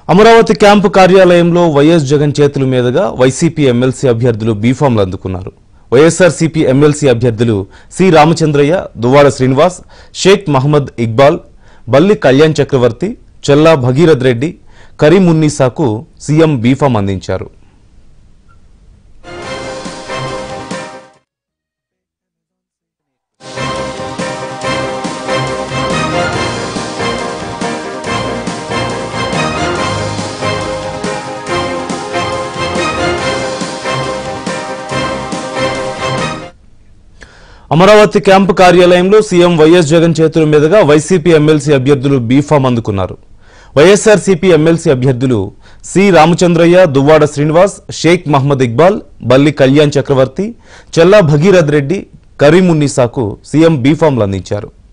Amaravati camp కార్యాలయంలో YS Jagan చేతుల మీదుగా వైసీపీ ఎమ్మెల్సీ అభ్యర్థులు బీఫామ్లు అందుకున్నారు వైఎస్ఆర్సీపీ ఎమ్మెల్సీ అభ్యర్థులు సి రామచంద్రయ్య దువ్వాడ శ్రీనివాస్ షేక్ మహమ్మద్ ఇక్బాల్ బల్లి కళ్యాణ్ చక్రవర్తి చెల్లా భగీరథ్ రెడ్డి కరీమున్నీసాకు సీఎం బీఫామ్ అందించారు అమరావతి క్యాంపు కార్యాలయంలో సీఎం వైఎస్ జగన్ చేతుల మీదుగా వైసీపీ ఎమ్మెల్సీ అభ్యర్థులు బీఫామ్ అందుకున్నారు వైఎస్ఆర్సీపీ ఎమ్మెల్సీ అభ్యర్థులు సి రామచంద్రయ్య దువ్వాడ శ్రీనివాస్ షేక్ మహమ్మద్ ఇక్బాల్ బల్లి కళ్యాణ్ చక్రవర్తి చెల్లా భగీరథ్ రెడ్డి కరీమున్నీసాకు సీఎం బీఫామ్లు అందించారు